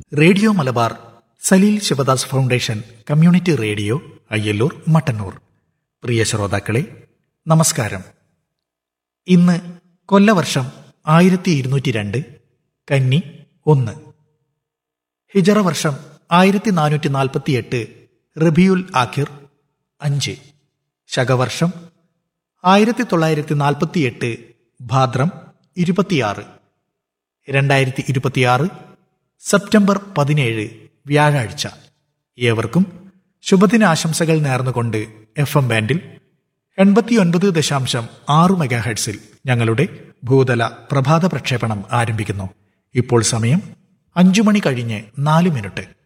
radio Malabar Saleel Sivadas foundation community radio Ayyalloor Mattannur പ്രിയ ശ്രോതാക്കളെ നമസ്കാരം ഇന്ന് കൊല്ലവർഷം ആയിരത്തി ഇരുന്നൂറ്റി രണ്ട് കന്നി ഒന്ന് ഹിജറ വർഷം ആയിരത്തി നാനൂറ്റി നാൽപ്പത്തി എട്ട് റബിയുൽ ആഖിർ അഞ്ച് ശകവർഷം ആയിരത്തി തൊള്ളായിരത്തി നാൽപ്പത്തി എട്ട് ഭാദ്രം ഇരുപത്തിയാറ് രണ്ടായിരത്തി ഇരുപത്തിയാറ് സെപ്റ്റംബർ പതിനേഴ് വ്യാഴാഴ്ച ഏവർക്കും ശുഭദിനാശംസകൾ നേർന്നുകൊണ്ട് എഫ് എം ബാൻഡിൽ എൺപത്തിയൊൻപത് ദശാംശം ആറ് മെഗാഹെഡ്സിൽ ഞങ്ങളുടെ ഭൂതല പ്രഭാത പ്രക്ഷേപണം ആരംഭിക്കുന്നു ഇപ്പോൾ സമയം അഞ്ചു മണി കഴിഞ്ഞ് നാല് മിനിറ്റ്